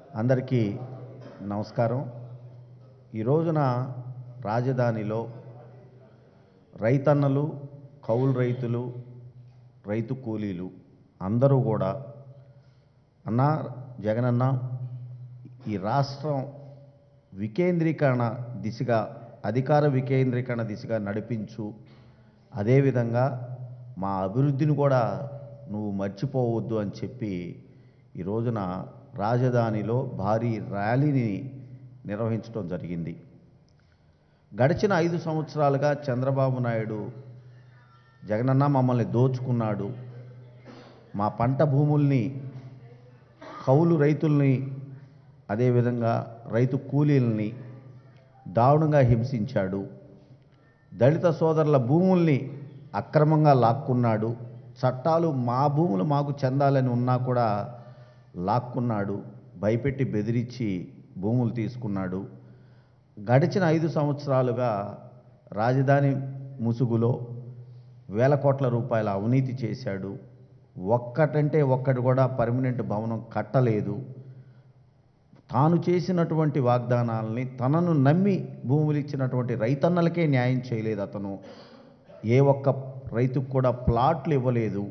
అందరికీ నమస్కారం ఈ రోజున రాజధానిలో రైతన్నలు కౌలు రైతులు రైతు కూలీలు అందరూ కూడా అన్న జగనన్న ఈ రాష్ట్రం వికేంద్రీకరణ దిశగా అధికార వికేంద్రీకరణ దిశగా నడిపించు అదేవిధంగా మా అభివృద్ధిని కూడా నువ్వు మర్చిపోవద్దు అని చెప్పి ఈ రోజున రాజధానిలో భారీ ర్యాలీని నిర్వహించడం జరిగింది గడిచిన ఐదు సంవత్సరాలుగా చంద్రబాబు నాయుడు జగనన్న మమ్మల్ని దోచుకున్నాడు మా పంట భూముల్ని కౌలు రైతుల్ని అదేవిధంగా రైతు కూలీల్ని దారుణంగా హింసించాడు దళిత సోదరుల భూముల్ని అక్రమంగా లాక్కున్నాడు చట్టాలు మా భూములు మాకు చెందాలని ఉన్నా కూడా లాక్కున్నాడు భయపెట్టి బెదిరించి భూములు తీసుకున్నాడు గడిచిన ఐదు సంవత్సరాలుగా రాజధాని ముసుగులో వేల కోట్ల రూపాయల అవినీతి చేశాడు ఒక్కటంటే ఒక్కటి కూడా పర్మనెంట్ భవనం కట్టలేదు తాను చేసినటువంటి వాగ్దానాలని తనను నమ్మి భూములు ఇచ్చినటువంటి రైతన్నలకే న్యాయం చేయలేదు అతను ఏ ఒక్క రైతుకు కూడా ప్లాట్లు ఇవ్వలేదు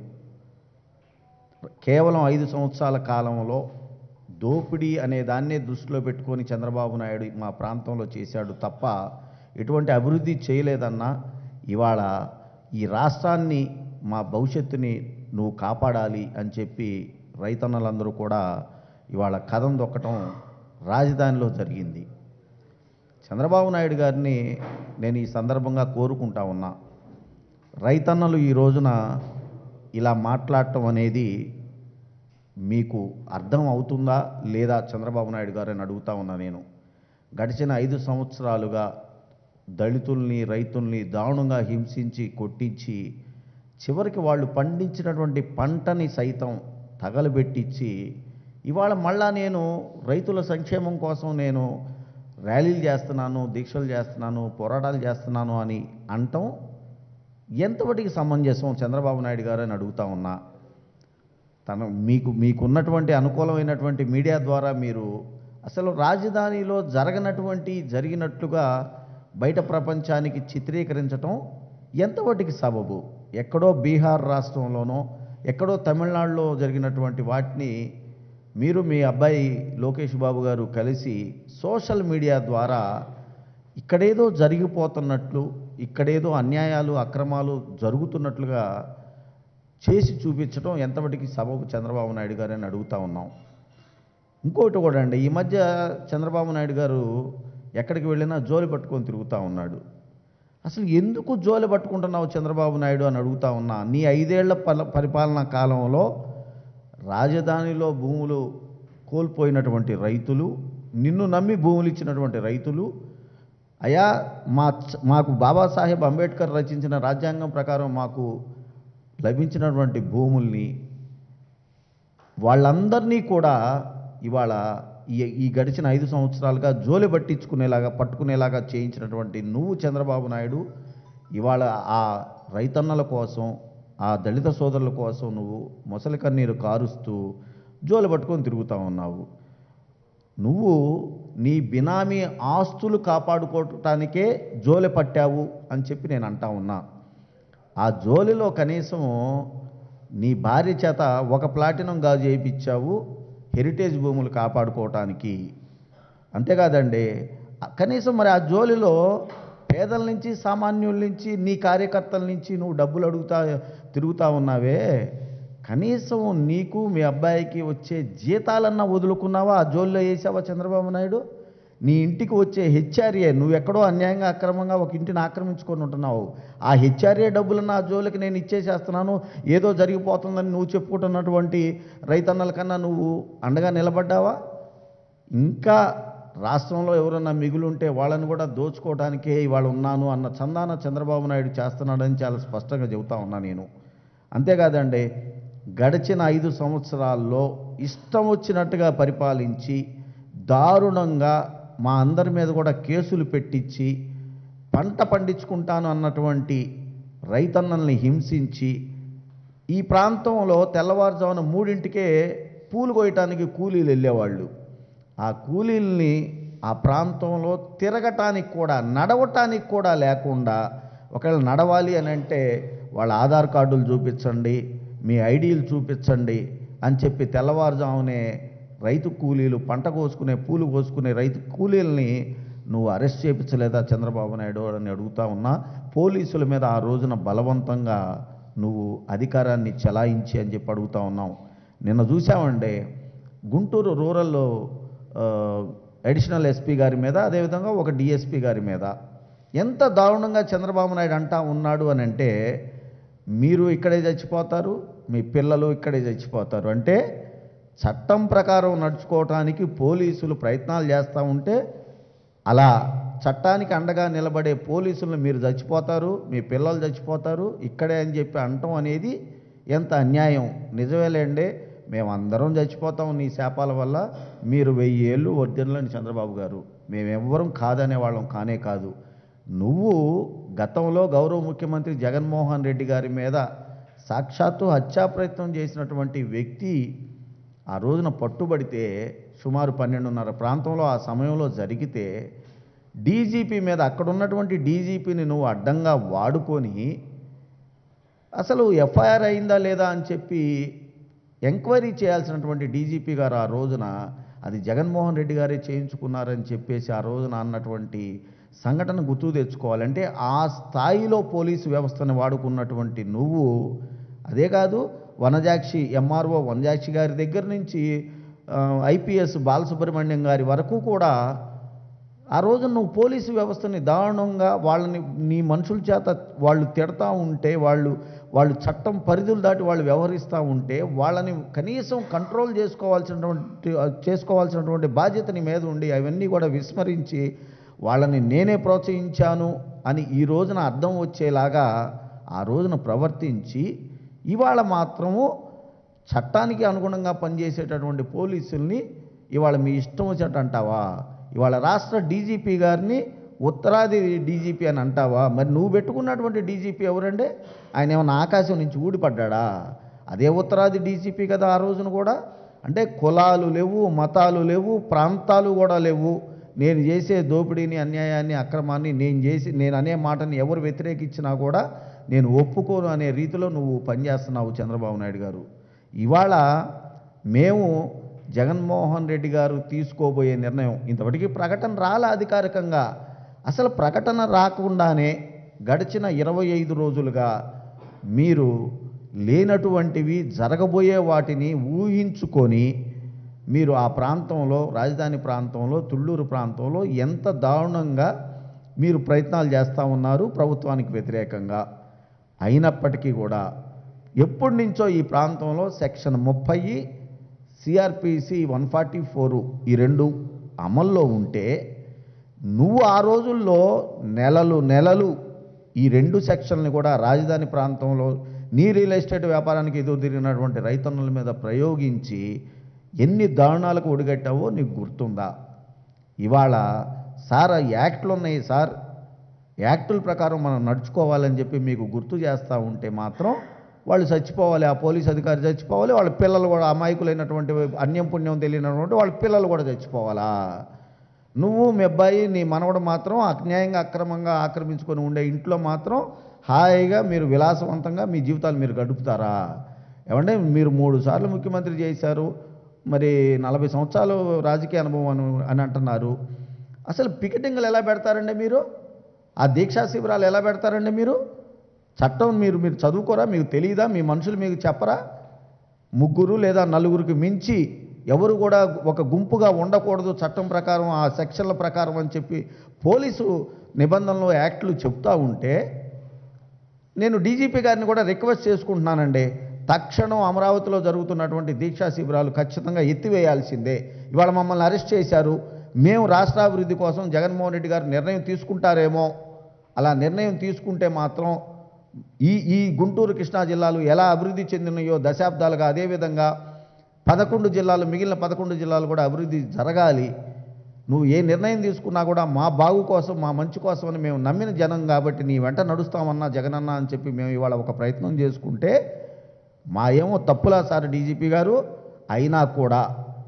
కేవలం ఐదు సంవత్సరాల కాలంలో దోపిడీ అనే దాన్నే దృష్టిలో పెట్టుకొని చంద్రబాబు నాయుడు మా ప్రాంతంలో చేశాడు తప్ప ఎటువంటి అభివృద్ధి చేయలేదన్నా ఇవాళ ఈ రాష్ట్రాన్ని మా భవిష్యత్తుని నువ్వు కాపాడాలి అని చెప్పి రైతన్నలందరూ కూడా ఇవాళ కథం దొక్కటం రాజధానిలో జరిగింది చంద్రబాబు నాయుడు గారిని నేను ఈ సందర్భంగా కోరుకుంటా ఉన్నా రైతన్నలు ఈ రోజున ఇలా మాట్లాడటం అనేది మీకు అర్థం అవుతుందా లేదా చంద్రబాబు నాయుడు గారు అని అడుగుతా ఉన్నా నేను గడిచిన ఐదు సంవత్సరాలుగా దళితుల్ని రైతుల్ని దారుణంగా హింసించి కొట్టించి చివరికి వాళ్ళు పండించినటువంటి పంటని సైతం తగలబెట్టించి ఇవాళ మళ్ళా నేను రైతుల సంక్షేమం కోసం నేను ర్యాలీలు చేస్తున్నాను దీక్షలు చేస్తున్నాను పోరాటాలు చేస్తున్నాను అని అంటం ఎంతవటికి సమంజసం చంద్రబాబు నాయుడు గారు అని అడుగుతా ఉన్నా తన మీకు మీకున్నటువంటి అనుకూలమైనటువంటి మీడియా ద్వారా మీరు అసలు రాజధానిలో జరగనటువంటి జరిగినట్లుగా బయట ప్రపంచానికి చిత్రీకరించటం ఎంతవటికి సబబు ఎక్కడో బీహార్ రాష్ట్రంలోనో ఎక్కడో తమిళనాడులో జరిగినటువంటి వాటిని మీరు మీ అబ్బాయి లోకేష్ బాబు గారు కలిసి సోషల్ మీడియా ద్వారా ఇక్కడేదో జరిగిపోతున్నట్లు ఇక్కడేదో అన్యాయాలు అక్రమాలు జరుగుతున్నట్లుగా చేసి చూపించడం ఎంతవటికి సబబు చంద్రబాబు నాయుడు గారు అని అడుగుతా ఉన్నాం ఇంకోటి కూడా అండి ఈ మధ్య చంద్రబాబు నాయుడు గారు ఎక్కడికి వెళ్ళినా జోలి పట్టుకొని తిరుగుతూ ఉన్నాడు అసలు ఎందుకు జోలి పట్టుకుంటున్నావు చంద్రబాబు నాయుడు అని అడుగుతా ఉన్నా నీ ఐదేళ్ల పల పరిపాలనా కాలంలో రాజధానిలో భూములు కోల్పోయినటువంటి రైతులు నిన్ను నమ్మి భూములు ఇచ్చినటువంటి రైతులు అయా మా చ- మాకు బాబాసాహెబ్ అంబేద్కర్ రచించిన రాజ్యాంగం ప్రకారం మాకు లభించినటువంటి భూముల్ని వాళ్ళందరినీ కూడా ఇవాళ ఈ ఈ గడిచిన ఐదు సంవత్సరాలుగా జోలి పట్టించుకునేలాగా పట్టుకునేలాగా చేయించినటువంటి నువ్వు చంద్రబాబు నాయుడు ఇవాళ ఆ రైతన్నల కోసం ఆ దళిత సోదరుల కోసం నువ్వు మొసలి కన్నీరు కారుస్తూ జోలి పట్టుకొని తిరుగుతూ ఉన్నావు నువ్వు నీ బినామీ ఆస్తులు కాపాడుకోవటానికే జోలె పట్టావు అని చెప్పి నేను అంటా ఉన్నా ఆ జోలిలో కనీసం నీ భార్య చేత ఒక ప్లాటినం గాజు చేయించావు హెరిటేజ్ భూములు కాపాడుకోవటానికి అంతేకాదండి ఆ- కనీసం మరి ఆ జోలిలో పేదల నుంచి సామాన్యుల నుంచి నీ కార్యకర్తల నుంచి నువ్వు డబ్బులు అడుగుతా తిరుగుతా ఉన్నావే కనీసం నీకు మీ అబ్బాయికి వచ్చే జీతాలన్నా వదులుకున్నావా ఆ జోల్లో వేసావా చంద్రబాబు నాయుడు నీ ఇంటికి వచ్చే హెచ్ఆర్ఏ నువ్వు ఎక్కడో అన్యాయంగా అక్రమంగా ఒక ఇంటిని ఆక్రమించుకొని ఉంటున్నావు ఆ హెచ్ఆర్ఏ డబ్బులన్న ఆ జోలికి నేను ఇచ్చేసేస్తున్నాను ఏదో జరిగిపోతుందని నువ్వు చెప్పుకుంటున్నటువంటి రైతన్నల కన్నా నువ్వు అండగా నిలబడ్డావా ఇంకా రాష్ట్రంలో ఎవరన్నా మిగులుంటే వాళ్ళని కూడా దోచుకోవడానికే ఇవాళ ఉన్నాను అన్న చందాన చంద్రబాబు నాయుడు చేస్తున్నాడని చాలా స్పష్టంగా చెబుతా ఉన్నా నేను అంతేకాదండి గడిచిన ఐదు సంవత్సరాల్లో ఇష్టం వచ్చినట్టుగా పరిపాలించి దారుణంగా మా అందరి మీద కూడా కేసులు పెట్టించి పంట పండించుకుంటాను అన్నటువంటి రైతన్నల్ని హింసించి ఈ ప్రాంతంలో తెల్లవారుజామున మూడింటికే పూలు కోయటానికి కూలీలు వెళ్ళేవాళ్ళు ఆ కూలీల్ని ఆ ప్రాంతంలో తిరగటానికి కూడా నడవటానికి కూడా లేకుండా ఒకవేళ నడవాలి అని అంటే వాళ్ళ ఆధార్ కార్డులు చూపించండి మీ ఐడీలు చూపించండి అని చెప్పి తెల్లవారుజామునే రైతు కూలీలు పంట కోసుకునే పూలు కోసుకునే రైతు కూలీల్ని నువ్వు అరెస్ట్ చేయించలేదా చంద్రబాబు నాయుడు అని అడుగుతా ఉన్నా పోలీసుల మీద ఆ రోజున బలవంతంగా నువ్వు అధికారాన్ని చెలాయించి అని చెప్పి అడుగుతా ఉన్నావు నిన్న చూసామండి గుంటూరు రూరల్లో ఆ, అడిషనల్ ఎస్పీ గారి మీద అదేవిధంగా ఒక డిఎస్పీ గారి మీద ఎంత దారుణంగా చంద్రబాబు నాయుడు అంటా ఉన్నాడు అని అంటే మీరు ఇక్కడే చచ్చిపోతారు మీ పిల్లలు ఇక్కడే చచ్చిపోతారు అంటే చట్టం ప్రకారం నడుచుకోవటానికి పోలీసులు ప్రయత్నాలు చేస్తూ ఉంటే అలా చట్టానికి అండగా నిలబడే పోలీసులను మీరు చచ్చిపోతారు మీ పిల్లలు చచ్చిపోతారు ఇక్కడే అని చెప్పి అంటం అనేది ఎంత అన్యాయం నిజమేలేండి మేమందరం చచ్చిపోతాం నీ శాపాల వల్ల మీరు వెయ్యి ఏళ్ళు వర్ధిల్లని చంద్రబాబు గారు మేమెవ్వరం కాదనే వాళ్ళం కానే కాదు నువ్వు గతంలో గౌరవ ముఖ్యమంత్రి జగన్మోహన్ రెడ్డి గారి మీద సాక్షాత్తు హత్యా ప్రయత్నం చేసినటువంటి వ్యక్తి ఆ రోజున పట్టుబడితే సుమారు పన్నెండున్నర ప్రాంతంలో ఆ సమయంలో జరిగితే డీజీపీ మీద అక్కడ ఉన్నటువంటి డీజీపీని నువ్వు అడ్డంగా వాడుకొని అసలు ఎఫ్ఐఆర్ అయిందా లేదా అని చెప్పి ఎంక్వైరీ చేయాల్సినటువంటి డీజీపీ గారు ఆ రోజున అది జగన్మోహన్ రెడ్డి గారే చేయించుకున్నారని చెప్పేసి ఆ రోజున అన్నటువంటి సంఘటన గుర్తు తెచ్చుకోవాలంటే ఆ స్థాయిలో పోలీసు వ్యవస్థను వాడుకున్నటువంటి నువ్వు అదే కాదు వనజాక్షి ఎంఆర్ఓ వనజాక్షి గారి దగ్గర నుంచి ఐపీఎస్ బాలసుబ్రహ్మణ్యం గారి వరకు కూడా ఆ రోజు నువ్వు పోలీసు వ్యవస్థని దారుణంగా వాళ్ళని నీ మనుషుల చేత వాళ్ళు తిడతా ఉంటే వాళ్ళు వాళ్ళు చట్టం పరిధులు దాటి వాళ్ళు వ్యవహరిస్తూ ఉంటే వాళ్ళని కనీసం కంట్రోల్ చేసుకోవాల్సినటువంటి చేసుకోవాల్సినటువంటి బాధ్యత నీ మీద ఉండి అవన్నీ కూడా విస్మరించి వాళ్ళని నేనే ప్రోత్సహించాను అని ఈ రోజున అర్థం వచ్చేలాగా ఆ రోజున ప్రవర్తించి ఇవాళ మాత్రము చట్టానికి అనుగుణంగా పనిచేసేటటువంటి పోలీసుల్ని ఇవాళ మీ ఇష్టం వచ్చినట్టు అంటావా ఇవాళ రాష్ట్ర డీజీపీ గారిని ఉత్తరాది డీజీపీ అని అంటావా మరి నువ్వు పెట్టుకున్నటువంటి డీజీపీ ఎవరండి ఆయన ఏమన్నా ఆకాశం నుంచి ఊడిపడ్డా అదే ఉత్తరాది డీజీపీ కదా ఆ రోజున కూడా అంటే కులాలు లేవు మతాలు లేవు ప్రాంతాలు కూడా లేవు నేను చేసే దోపిడీని అన్యాయాన్ని అక్రమాన్ని నేను చేసి నేను అనే మాటని ఎవరు వ్యతిరేకించినా కూడా నేను ఒప్పుకోను అనే రీతిలో నువ్వు పనిచేస్తున్నావు చంద్రబాబు నాయుడు గారు ఇవాళ మేము జగన్మోహన్ రెడ్డి గారు తీసుకోబోయే నిర్ణయం ఇంతవరకు ప్రకటన రాలే అధికారికంగా అసలు ప్రకటన రాకుండానే గడిచిన ఇరవై ఐదు రోజులుగా మీరు లేనటువంటివి జరగబోయే వాటిని ఊహించుకొని మీరు ఆ ప్రాంతంలో రాజధాని ప్రాంతంలో తుళ్ళూరు ప్రాంతంలో ఎంత దారుణంగా మీరు ప్రయత్నాలు చేస్తూ ఉన్నారు ప్రభుత్వానికి వ్యతిరేకంగా అయినప్పటికీ కూడా ఎప్పటి నుంచో ఈ ప్రాంతంలో సెక్షన్ ముప్పై సిఆర్పిసి వన్ ఫార్టీ ఫోరు ఈ రెండు అమల్లో ఉంటే నువ్వు ఆ రోజుల్లో నెలలు నెలలు ఈ రెండు సెక్షన్లు కూడా రాజధాని ప్రాంతంలో నీ రియల్ ఎస్టేట్ వ్యాపారానికి ఎదురు తిరిగినటువంటి రైతన్నుల మీద ప్రయోగించి ఎన్ని దారుణాలకు ఒడిగట్టావో నీకు గుర్తుందా ఇవాళ సార్ ఆ యాక్ట్లు ఉన్నాయి సార్ యాక్టుల ప్రకారం మనం నడుచుకోవాలని చెప్పి మీకు గుర్తు చేస్తూ ఉంటే మాత్రం వాళ్ళు చచ్చిపోవాలి ఆ పోలీస్ అధికారి చచ్చిపోవాలి వాళ్ళ పిల్లలు కూడా అమాయకులైనటువంటి అన్యం పుణ్యం తెలియనటువంటి వాళ్ళ పిల్లలు కూడా చచ్చిపోవాలా నువ్వు మీ అబ్బాయి నీ మనవడు మాత్రం అన్యాయంగా అక్రమంగా ఆక్రమించుకొని ఉండే ఇంట్లో మాత్రం హాయిగా మీరు విలాసవంతంగా మీ జీవితాలు మీరు గడుపుతారా ఏమంటే మీరు మూడు సార్లు ముఖ్యమంత్రి చేశారు మరి నలభై సంవత్సరాలు రాజకీయ అనుభవం అని అని అంటున్నారు అసలు పికెటింగ్లు ఎలా పెడతారండి మీరు ఆ దీక్షా శిబిరాలు ఎలా పెడతారండి మీరు చట్టం మీరు మీరు చదువుకోరా మీకు తెలియదా మీ మనుషులు మీకు చెప్పరా ముగ్గురు లేదా నలుగురికి మించి ఎవరు కూడా ఒక గుంపుగా ఉండకూడదు చట్టం ప్రకారం ఆ సెక్షన్ల ప్రకారం అని చెప్పి పోలీసు నిబంధనలు యాక్ట్లు చెప్తా ఉంటే నేను డీజీపీ గారిని కూడా రిక్వెస్ట్ చేసుకుంటున్నానండి తక్షణం అమరావతిలో జరుగుతున్నటువంటి దీక్షా శిబిరాలు ఖచ్చితంగా ఎత్తివేయాల్సిందే ఇవాళ మమ్మల్ని అరెస్ట్ చేశారు మేము రాష్ట్రాభివృద్ధి కోసం జగన్మోహన్ రెడ్డి గారు నిర్ణయం తీసుకుంటారేమో అలా నిర్ణయం తీసుకుంటే మాత్రం ఈ ఈ గుంటూరు కృష్ణా జిల్లాలు ఎలా అభివృద్ధి చెందినాయో దశాబ్దాలుగా అదేవిధంగా పదకొండు జిల్లాలు మిగిలిన పదకొండు జిల్లాలు కూడా అభివృద్ధి జరగాలి నువ్వు ఏ నిర్ణయం తీసుకున్నా కూడా మా బాగు కోసం మా మంచి కోసం అని మేము నమ్మిన జనం కాబట్టి నీ వెంట నడుస్తామన్నా జగనన్న అని చెప్పి మేము ఇవాళ ఒక ప్రయత్నం చేసుకుంటే మా ఏమో తప్పులా సార్ డీజీపీ గారు అయినా కూడా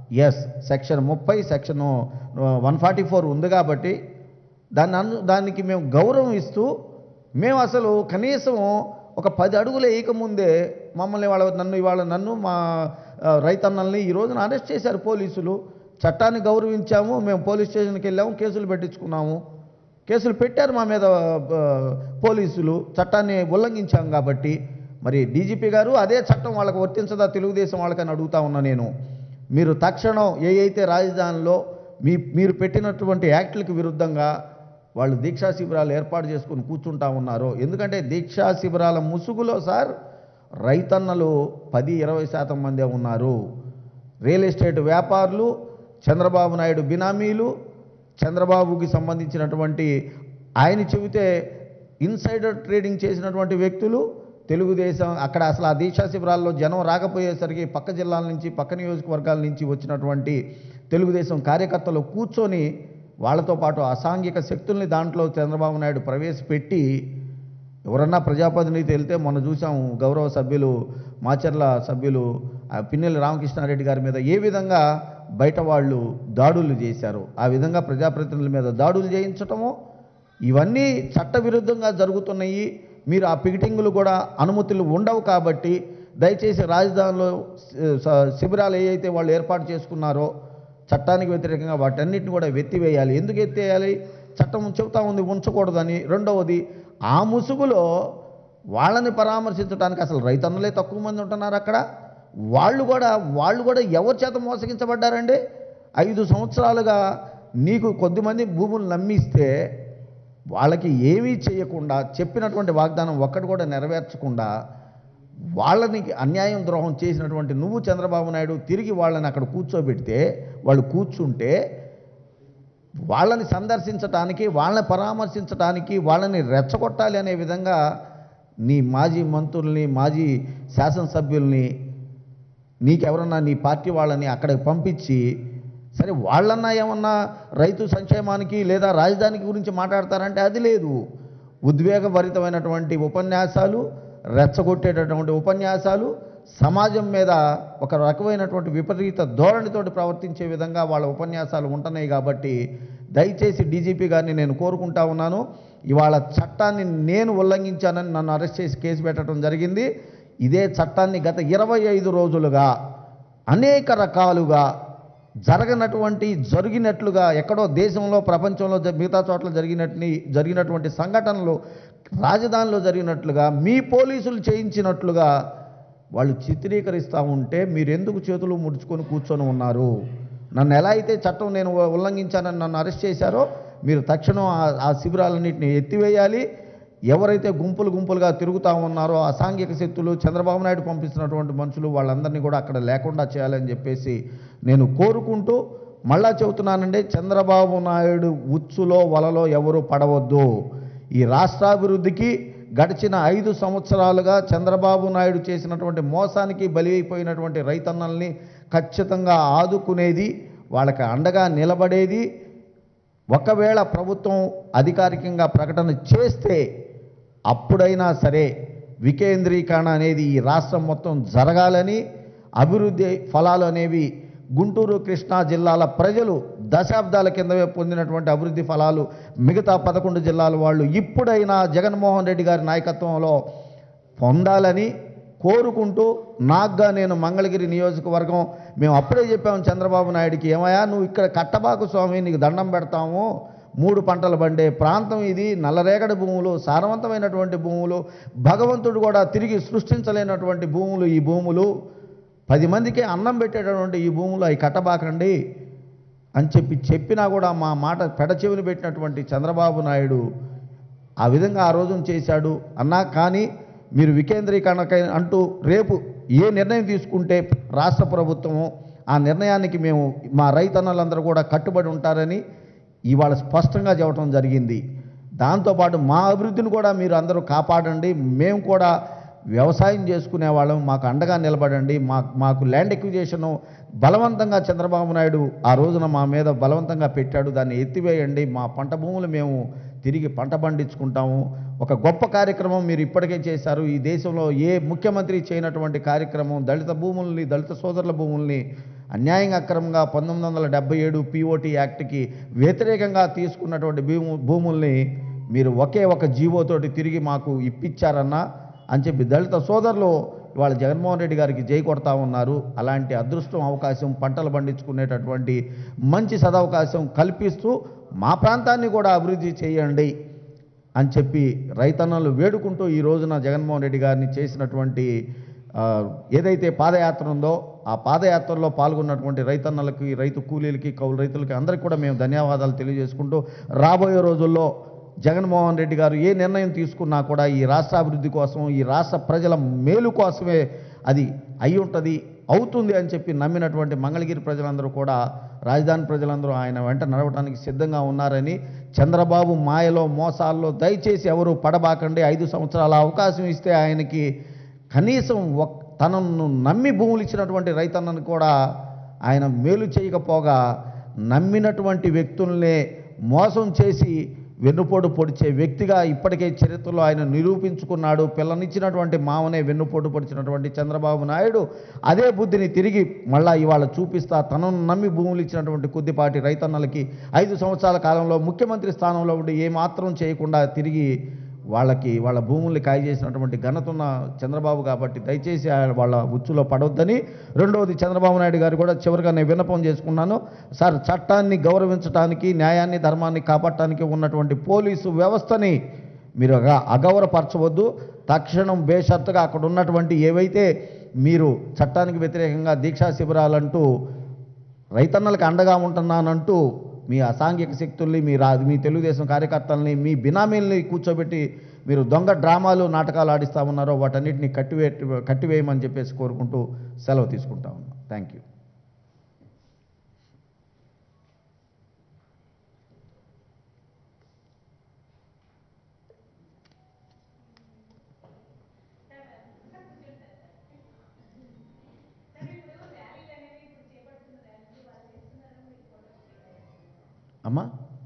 ఎస్ సెక్షన్ ముప్పై సెక్షన్ వన్ ఫార్టీ ఫోర్ ఉంది కాబట్టి దాన్ని అను దానికి మేము గౌరవం ఇస్తూ మేము అసలు కనీసం ఒక పది అడుగులు వేయకముందే మమ్మల్ని వాళ్ళ నన్ను ఇవాళ నన్ను మా ఆ, రైతన్నల్ని ఈ రోజున అరెస్ట్ చేశారు పోలీసులు చట్టాన్ని గౌరవించాము మేము పోలీస్ స్టేషన్కి వెళ్ళాము కేసులు పెట్టించుకున్నాము కేసులు పెట్టారు మా మీద ఆ, పోలీసులు చట్టాన్ని ఉల్లంఘించాం కాబట్టి మరి డీజీపీ గారు అదే చట్టం వాళ్ళకి వర్తించదా తెలుగుదేశం వాళ్ళకని అడుగుతా ఉన్నా నేను మీరు తక్షణం ఏ అయితే రాజధానిలో మీ మీరు పెట్టినటువంటి యాక్ట్లకు విరుద్ధంగా వాళ్ళు దీక్షా శిబిరాలు ఏర్పాటు చేసుకుని కూర్చుంటా ఉన్నారో ఎందుకంటే దీక్షా శిబిరాల ముసుగులో సార్ రైతన్నలు పది ఇరవై శాతం మందే ఉన్నారు రియల్ ఎస్టేట్ వ్యాపారులు చంద్రబాబు నాయుడు బినామీలు చంద్రబాబుకి సంబంధించినటువంటి ఆయన చెబితే ఇన్సైడర్ ట్రేడింగ్ చేసినటువంటి వ్యక్తులు తెలుగుదేశం అక్కడ అసలు ఆ దీక్షా శిబిరాల్లో జనం రాకపోయేసరికి పక్క జిల్లాల నుంచి పక్క నియోజకవర్గాల నుంచి వచ్చినటువంటి తెలుగుదేశం కార్యకర్తలు కూర్చొని వాళ్ళతో పాటు అసాంఘిక శక్తుల్ని దాంట్లో చంద్రబాబు నాయుడు ప్రవేశపెట్టి ఎవరన్నా ప్రజాప్రతినిధి వెళ్తే మొన్న చూసాము గౌరవ సభ్యులు మాచర్ల సభ్యులు ఆ పిన్నెల్లి రామకృష్ణారెడ్డి గారి మీద ఏ విధంగా బయట వాళ్ళు దాడులు చేశారు ఆ విధంగా ప్రజాప్రతినిధుల మీద దాడులు చేయించటము ఇవన్నీ చట్టవిరుద్ధంగా జరుగుతున్నాయి మీరు ఆ పికెటింగులు కూడా అనుమతులు ఉండవు కాబట్టి దయచేసి రాజధానిలో శి- స- శిబిరాలు ఏ అయితే వాళ్ళు ఏర్పాటు చేసుకున్నారో చట్టానికి వ్యతిరేకంగా వాటన్నిటిని కూడా వెత్తివేయాలి ఎందుకు ఎత్తేయాలి చట్టం చెబుతా ఉంది ఉంచకూడదని రెండవది ఆ ముసుగులో వాళ్ళని పరామర్శించడానికి అసలు రైతన్నులే తక్కువ మంది ఉంటున్నారు అక్కడ వాళ్ళు కూడా వాళ్ళు కూడా ఎవరి చేత మోసగించబడ్డారండి ఐదు సంవత్సరాలుగా నీకు కొద్దిమంది భూములు నమ్మిస్తే వాళ్ళకి ఏమీ చేయకుండా చెప్పినటువంటి వాగ్దానం ఒక్కటి కూడా నెరవేర్చకుండా వాళ్ళని అన్యాయం ద్రోహం చేసినటువంటి నువ్వు చంద్రబాబు నాయుడు తిరిగి వాళ్ళని అక్కడ కూర్చోబెడితే వాళ్ళు కూర్చుంటే వాళ్ళని సందర్శించటానికి వాళ్ళని పరామర్శించటానికి వాళ్ళని రెచ్చగొట్టాలి అనే విధంగా నీ మాజీ మంత్రుల్ని మాజీ శాసనసభ్యుల్ని నీకెవరన్నా నీ పార్టీ వాళ్ళని అక్కడికి పంపించి సరే వాళ్ళన్నా ఏమన్నా రైతు సంక్షేమానికి లేదా రాజధానికి గురించి మాట్లాడతారంటే అది లేదు ఉద్వేగభరితమైనటువంటి ఉపన్యాసాలు రెచ్చగొట్టేటటువంటి ఉపన్యాసాలు సమాజం మీద ఒక రకమైనటువంటి విపరీత ధోరణితోటి ప్రవర్తించే విధంగా వాళ్ళ ఉపన్యాసాలు ఉంటున్నాయి కాబట్టి దయచేసి డీజీపీ గారిని నేను కోరుకుంటా ఉన్నాను ఇవాళ చట్టాన్ని నేను ఉల్లంఘించానని నన్ను అరెస్ట్ చేసి కేసు పెట్టడం జరిగింది ఇదే చట్టాన్ని గత ఇరవై ఐదు రోజులుగా అనేక రకాలుగా జరగనటువంటి జరిగినట్లుగా ఎక్కడో దేశంలో ప్రపంచంలో జ- మిగతా చోట్ల జరిగినట్టు జరిగినటువంటి సంఘటనలు రాజధానిలో జరిగినట్లుగా మీ పోలీసులు చేయించినట్లుగా వాళ్ళు చిత్రీకరిస్తూ ఉంటే మీరు ఎందుకు చేతులు ముడుచుకొని కూర్చొని ఉన్నారు నన్ను ఎలా అయితే చట్టం నేను ఉ- ఉల్లంఘించానని నన్ను అరెస్ట్ చేశారో మీరు తక్షణం ఆ- ఆ శిబిరాలన్నింటినీ ఎత్తివేయాలి ఎవరైతే గుంపులు గుంపులుగా తిరుగుతూ ఉన్నారో అసాంఘిక శక్తులు చంద్రబాబు నాయుడు పంపిస్తున్నటువంటి మనుషులు వాళ్ళందరినీ కూడా అక్కడ లేకుండా చేయాలని చెప్పేసి నేను కోరుకుంటూ మళ్ళా చెబుతున్నానండి చంద్రబాబు నాయుడు ఉచ్చులో వలలో ఎవరు పడవద్దు ఈ రాష్ట్రాభివృద్ధికి గడిచిన ఐదు సంవత్సరాలుగా చంద్రబాబు నాయుడు చేసినటువంటి మోసానికి బలి అయిపోయినటువంటి రైతన్నల్ని ఖచ్చితంగా ఆదుకునేది వాళ్ళకి అండగా నిలబడేది ఒకవేళ ప్రభుత్వం అధికారికంగా ప్రకటన చేస్తే అప్పుడైనా సరే వికేంద్రీకరణ అనేది ఈ రాష్ట్రం మొత్తం జరగాలని అభివృద్ధి ఫలాలు అనేవి గుంటూరు కృష్ణా జిల్లాల ప్రజలు దశాబ్దాల కిందవే పొందినటువంటి అభివృద్ధి ఫలాలు మిగతా పదకొండు జిల్లాల వాళ్ళు ఇప్పుడైనా జగన్మోహన్ రెడ్డి గారి నాయకత్వంలో పొందాలని కోరుకుంటూ నాగ్గా నేను మంగళగిరి నియోజకవర్గం మేము అప్పుడే చెప్పాము చంద్రబాబు నాయుడికి ఏమయ్యా నువ్వు ఇక్కడ కట్టబాకు స్వామి నీకు దండం పెడతాము మూడు పంటలు పండే ప్రాంతం ఇది నల్లరేగడి భూములు సారవంతమైనటువంటి భూములు భగవంతుడు కూడా తిరిగి సృష్టించలేనటువంటి భూములు ఈ భూములు పది మందికి అన్నం పెట్టేటటువంటి ఈ భూములు అవి కట్టబాకండి అని చెప్పి చెప్పినా కూడా మా మాట పెడచెవిని పెట్టినటువంటి చంద్రబాబు నాయుడు ఆ విధంగా ఆ రోజున చేశాడు అన్నా కానీ మీరు వికేంద్రీకరణకై అంటూ రేపు ఏ నిర్ణయం తీసుకుంటే రాష్ట్ర ప్రభుత్వము ఆ నిర్ణయానికి మేము మా రైతన్నలందరూ కూడా కట్టుబడి ఉంటారని ఇవాళ స్పష్టంగా చెప్పడం జరిగింది దాంతోపాటు మా అభివృద్ధిని కూడా మీరు అందరూ కాపాడండి మేము కూడా వ్యవసాయం చేసుకునే వాళ్ళం మాకు అండగా నిలబడండి మా మాకు ల్యాండ్ ఎక్విజేషను బలవంతంగా చంద్రబాబు నాయుడు ఆ రోజున మా మీద బలవంతంగా పెట్టాడు దాన్ని ఎత్తివేయండి మా పంట భూములు మేము తిరిగి పంట పండించుకుంటాము ఒక గొప్ప కార్యక్రమం మీరు ఇప్పటికే చేశారు ఈ దేశంలో ఏ ముఖ్యమంత్రి చేయనటువంటి కార్యక్రమం దళిత భూముల్ని దళిత సోదరుల భూముల్ని అన్యాయంగా అక్రమంగా పంతొమ్మిది వందల డెబ్బై ఏడు పిఓటి యాక్ట్కి వ్యతిరేకంగా తీసుకున్నటువంటి భూము భూముల్ని మీరు ఒకే ఒక జీవోతోటి తిరిగి మాకు ఇప్పించారన్నా అని చెప్పి దళిత సోదరులు ఇవాళ జగన్మోహన్ రెడ్డి గారికి జై కొడతా ఉన్నారు అలాంటి అదృష్టం అవకాశం పంటలు పండించుకునేటటువంటి మంచి సదవకాశం కల్పిస్తూ మా ప్రాంతాన్ని కూడా అభివృద్ధి చేయండి అని చెప్పి రైతన్నలు వేడుకుంటూ ఈ రోజున జగన్మోహన్ రెడ్డి గారిని చేసినటువంటి ఆ, ఏదైతే పాదయాత్ర ఉందో ఆ పాదయాత్రలో పాల్గొన్నటువంటి రైతన్నలకి రైతు కూలీలకి కౌలు రైతులకి అందరికీ కూడా మేము ధన్యవాదాలు తెలియజేసుకుంటూ రాబోయే రోజుల్లో జగన్మోహన్ రెడ్డి గారు ఏ నిర్ణయం తీసుకున్నా కూడా ఈ రాష్ట్ర అభివృద్ధి కోసం ఈ రాష్ట్ర ప్రజల మేలు కోసమే అది అయి ఉంటుంది అవుతుంది అని చెప్పి నమ్మినటువంటి మంగళగిరి ప్రజలందరూ కూడా రాజధాని ప్రజలందరూ ఆయన వెంట నడవడానికి సిద్ధంగా ఉన్నారని చంద్రబాబు మాయలో మోసాల్లో దయచేసి ఎవరు పడబాకండి ఐదు సంవత్సరాల అవకాశం ఇస్తే ఆయనకి కనీసం ఒక్ తనను నమ్మి భూములు ఇచ్చినటువంటి రైతన్నను కూడా ఆయన మేలు చేయకపోగా నమ్మినటువంటి వ్యక్తుల్నే మోసం చేసి వెన్నుపోటు పొడిచే వ్యక్తిగా ఇప్పటికే చరిత్రలో ఆయన నిరూపించుకున్నాడు పిల్లనిచ్చినటువంటి మామనే వెన్నుపోటు పొడిచినటువంటి చంద్రబాబు నాయుడు అదే బుద్ధిని తిరిగి మళ్ళా ఇవాళ చూపిస్తా తనను నమ్మి భూములు ఇచ్చినటువంటి కొద్దిపాటి రైతన్నలకి ఐదు సంవత్సరాల కాలంలో ముఖ్యమంత్రి స్థానంలో ఉండి ఏమాత్రం చేయకుండా తిరిగి వాళ్ళకి వాళ్ళ భూముల్ని కాయ చేసినటువంటి ఘనత ఉన్న చంద్రబాబు కాబట్టి దయచేసి ఆయన వాళ్ళ ఉచ్చులో పడవద్దని రెండవది చంద్రబాబు నాయుడు గారు కూడా చివరిగా నేను విన్నపం చేసుకున్నాను సార్ చట్టాన్ని గౌరవించడానికి న్యాయాన్ని ధర్మాన్ని కాపాడటానికి ఉన్నటువంటి పోలీసు వ్యవస్థని మీరు అగ- అగౌరవపరచవద్దు తక్షణం బేషరతుగా అక్కడ ఉన్నటువంటి ఏవైతే మీరు చట్టానికి వ్యతిరేకంగా దీక్షా శిబిరాలంటూ రైతన్నలకు అండగా ఉంటున్నానంటూ మీ అసాంఘిక శక్తుల్ని మీ రా మీ తెలుగుదేశం కార్యకర్తల్ని మీ బినామీల్ని కూర్చోబెట్టి మీరు దొంగ డ్రామాలు నాటకాలు ఆడిస్తా ఉన్నారో వాటన్నిటిని కట్టివే కట్టివేయమని చెప్పేసి కోరుకుంటూ సెలవు తీసుకుంటా ఉన్నాం థ్యాంక్ యూ అమ్మా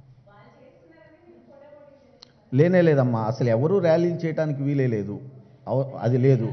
లేనే లేదమ్మా అసలు ఎవరు ర్యాలీలు చేయడానికి వీలే లేదు అవ- అది లేదు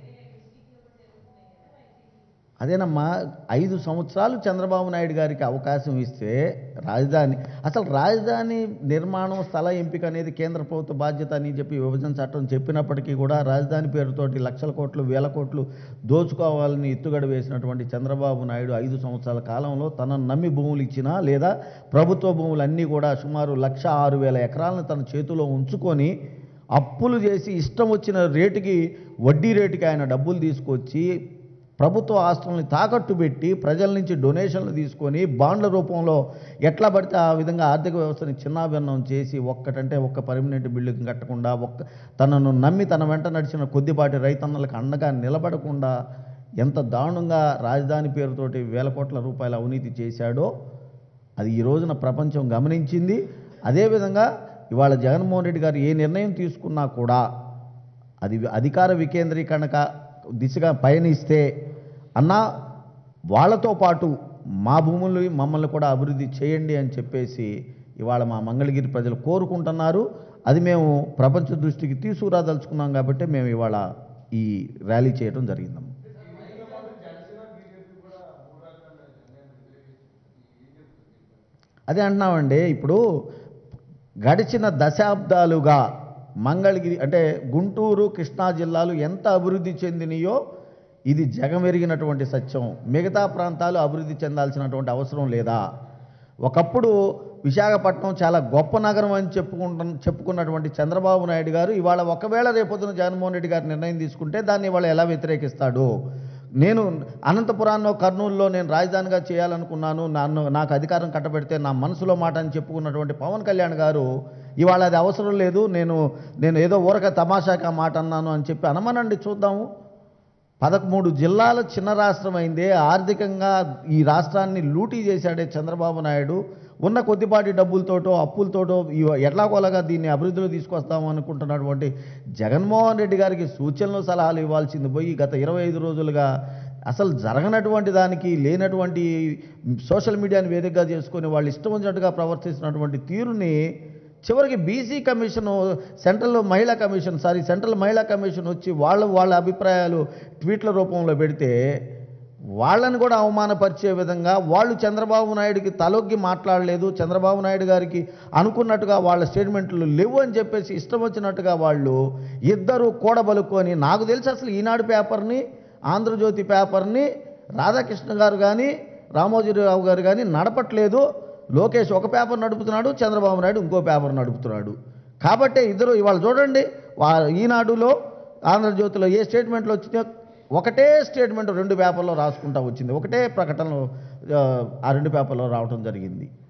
అదేనమ్మా ఐదు సంవత్సరాలు చంద్రబాబు నాయుడు గారికి అవకాశం ఇస్తే రాజధాని అసలు రాజధాని నిర్మాణం స్థల ఎంపిక అనేది కేంద్ర ప్రభుత్వ బాధ్యత అని చెప్పి విభజన చట్టం చెప్పినప్పటికీ కూడా రాజధాని పేరుతోటి లక్షల కోట్లు వేల కోట్లు దోచుకోవాలని ఎత్తుగడ వేసినటువంటి చంద్రబాబు నాయుడు ఐదు సంవత్సరాల కాలంలో తనను నమ్మి భూములు ఇచ్చినా లేదా ప్రభుత్వ భూములన్నీ కూడా సుమారు లక్ష ఆరు వేల ఎకరాలను తన చేతిలో ఉంచుకొని అప్పులు చేసి ఇష్టం వచ్చిన రేటుకి వడ్డీ రేటుకి ఆయన డబ్బులు తీసుకొచ్చి ప్రభుత్వ ఆస్తుల్ని తాకట్టు పెట్టి ప్రజల నుంచి డొనేషన్లు తీసుకొని బాండ్ల రూపంలో ఎట్లా పడితే ఆ విధంగా ఆర్థిక వ్యవస్థని చిన్నాభిన్నం చేసి ఒక్కటంటే ఒక్క పర్మనెంట్ బిల్డింగ్ కట్టకుండా ఒక్క తనను నమ్మి తన వెంట నడిచిన కొద్దిపాటి రైతన్నలకు అండగా నిలబడకుండా ఎంత దారుణంగా రాజధాని పేరుతోటి వేల కోట్ల రూపాయల అవినీతి చేశాడో అది ఈ రోజున ప్రపంచం గమనించింది అదేవిధంగా ఇవాళ జగన్మోహన్ రెడ్డి గారు ఏ నిర్ణయం తీసుకున్నా కూడా అది అధికార వికేంద్రీకరణక దిశగా పయనిస్తే అన్నా వాళ్ళతో పాటు మా భూములు మమ్మల్ని కూడా అభివృద్ధి చేయండి అని చెప్పేసి ఇవాళ మా మంగళగిరి ప్రజలు కోరుకుంటున్నారు అది మేము ప్రపంచ దృష్టికి తీసుకురాదలుచుకున్నాం కాబట్టి మేము ఇవాళ ఈ ర్యాలీ చేయడం జరిగిందమ్మా అదే అంటున్నామండి ఇప్పుడు గడిచిన దశాబ్దాలుగా మంగళగిరి అంటే గుంటూరు కృష్ణా జిల్లాలు ఎంత అభివృద్ధి చెందినయో ఇది జగమెరిగినటువంటి సత్యం మిగతా ప్రాంతాలు అభివృద్ధి చెందాల్సినటువంటి అవసరం లేదా ఒకప్పుడు విశాఖపట్నం చాలా గొప్ప నగరం అని చెప్పుకుంటు చెప్పుకున్నటువంటి చంద్రబాబు నాయుడు గారు ఇవాళ ఒకవేళ రేపొద్దున జగన్మోహన్ రెడ్డి గారు నిర్ణయం తీసుకుంటే దాన్ని ఇవాళ ఎలా వ్యతిరేకిస్తాడు నేను అనంతపురాన్నో కర్నూలులో నేను రాజధానిగా చేయాలనుకున్నాను నన్ను నాకు అధికారం కట్టబెడితే నా మనసులో మాట అని చెప్పుకున్నటువంటి పవన్ కళ్యాణ్ గారు ఇవాళ అది అవసరం లేదు నేను నేను ఏదో ఊరక తమాషాగా మాట అన్నాను అని చెప్పి అనమనండి చూద్దాము పదమూడు జిల్లాల చిన్న రాష్ట్రం అయిందే ఆర్థికంగా ఈ రాష్ట్రాన్ని లూటీ చేశాడే చంద్రబాబు నాయుడు ఉన్న కొద్దిపాటి డబ్బులతోటో అప్పులతోటో ఇవ- ఎట్లాగోలాగా దీన్ని అభివృద్ధిలో తీసుకొస్తాము అనుకుంటున్నటువంటి జగన్మోహన్ రెడ్డి గారికి సూచనలు సలహాలు ఇవ్వాల్సింది పోయి గత ఇరవై ఐదు రోజులుగా అసలు జరగనటువంటి దానికి లేనటువంటి సోషల్ మీడియాని వేదికగా చేసుకొని వాళ్ళు ఇష్టం వచ్చినట్టుగా ప్రవర్తిస్తున్నటువంటి తీరుని చివరికి బీసీ కమిషన్ సెంట్రల్ మహిళా కమిషన్ సారీ సెంట్రల్ మహిళా కమిషన్ వచ్చి వాళ్ళ వాళ్ళ అభిప్రాయాలు ట్వీట్ల రూపంలో పెడితే వాళ్ళని కూడా అవమానపరిచే విధంగా వాళ్ళు చంద్రబాబు నాయుడికి తలొగ్గి మాట్లాడలేదు చంద్రబాబు నాయుడు గారికి అనుకున్నట్టుగా వాళ్ళ స్టేట్మెంట్లు లేవు అని చెప్పేసి ఇష్టం వచ్చినట్టుగా వాళ్ళు ఇద్దరు కూడబలుకొని నాకు తెలిసి అసలు ఈనాడు పేపర్ని ఆంధ్రజ్యోతి పేపర్ని రాధాకృష్ణ గారు కానీ రామోజీరావు గారు కానీ నడపట్లేదు లోకేష్ ఒక పేపర్ నడుపుతున్నాడు చంద్రబాబు నాయుడు ఇంకో పేపర్ నడుపుతున్నాడు కాబట్టే ఇద్దరు ఇవాళ చూడండి వా ఈనాడులో ఆంధ్రజ్యోతిలో ఏ స్టేట్మెంట్లు వచ్చినా ఒకటే స్టేట్మెంట్ రెండు పేపర్లో రాసుకుంటా వచ్చింది ఒకటే ప్రకటనలో ఆ, ఆ రెండు పేపర్లో రావటం జరిగింది